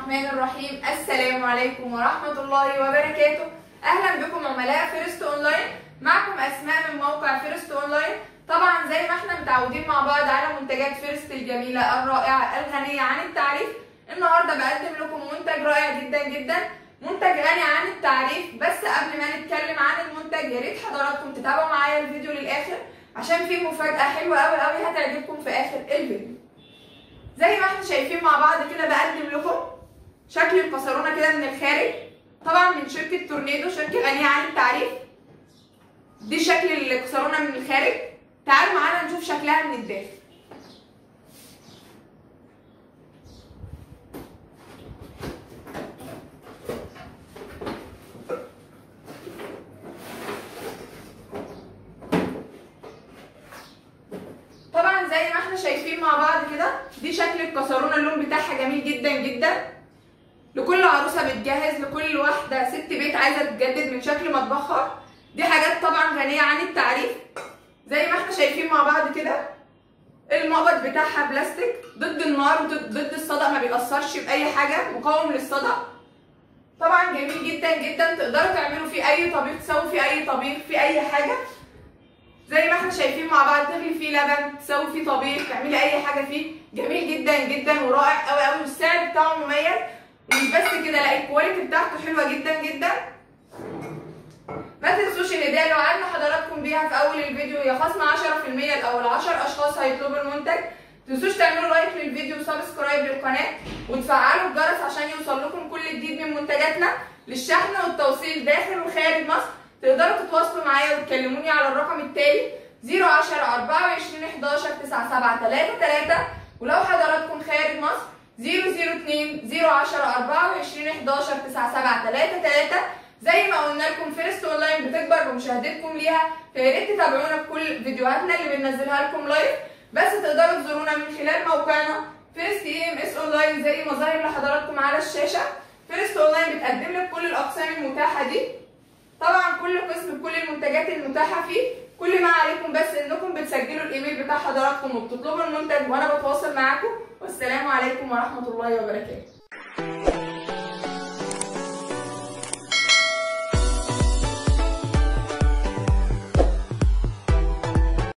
الرحمن الرحيم السلام عليكم ورحمة الله وبركاته أهلا بكم عملاء فيرست أونلاين معكم أسماء من موقع فيرست أونلاين طبعا زي ما احنا متعودين مع بعض على منتجات فيرست الجميلة الرائعة الغنية عن التعريف النهاردة بقدم لكم منتج رائع جدا جدا منتج غني عن التعريف بس قبل ما نتكلم عن المنتج يا ريت حضراتكم تتابعوا معايا الفيديو للآخر عشان في مفاجأة حلوة أوي أوي هتعجبكم في آخر الفيديو زي ما احنا شايفين مع بعض كده بقدم لكم شكل البصرونه كده من الخارج طبعا من شركه تورنيدو شركه غنيه عن التعريف دي شكل البصرونه من الخارج تعالوا معانا نشوف شكلها من الداخل طبعا زي ما احنا شايفين مع بعض كده دي شكل الكسرونه اللون بتاعها جميل جدا جدا لكل عروسه بتجهز لكل واحده ست بيت عايزه تجدد من شكل مطبخها دي حاجات طبعا غنيه عن التعريف زي ما احنا شايفين مع بعض كده المقبض بتاعها بلاستيك ضد النار ضد الصدى ما بيأثرش بأي حاجة مقاوم للصدى طبعا جميل جدا جدا تقدروا تعملوا فيه أي طبيخ تسووا فيه أي طبيخ فيه أي حاجة زي ما احنا شايفين مع بعض تغلي فيه لبن تسوي فيه طبيخ تعملي اي حاجه فيه جميل جدا جدا ورائع قوي قوي والسعر بتاعه مميز ومش بس كده لا الكواليتي بتاعته حلوه جدا جدا ما تنسوش ان ده لو وعدنا حضراتكم بيها في اول الفيديو هي خصم 10% لاول 10 اشخاص هيطلبوا المنتج تنسوش تعملوا لايك للفيديو وسبسكرايب للقناه وتفعلوا الجرس عشان يوصل لكم كل جديد من منتجاتنا للشحن والتوصيل داخل وخارج مصر تقدروا تتواصلوا معايا وتكلموني على الرقم التالي 010 24 11 9733 ولو حضراتكم خارج مصر 002 010 24 11 9733 زي ما قلنا لكم فيرست اونلاين بتكبر بمشاهدتكم ليها فيا ريت تتابعونا في كل فيديوهاتنا اللي بننزلها لكم لايف بس تقدروا تزورونا من خلال موقعنا فيرست اي ام اس اونلاين زي ما ظاهر لحضراتكم على الشاشه فيرست اونلاين بتقدم لك كل الاقسام المتاحه دي طبعا كل قسم بكل المنتجات المتاحه فيه كل ما عليكم بس انكم بتسجلوا الايميل بتاع حضراتكم وبتطلبوا المنتج وانا بتواصل معاكم والسلام عليكم ورحمه الله وبركاته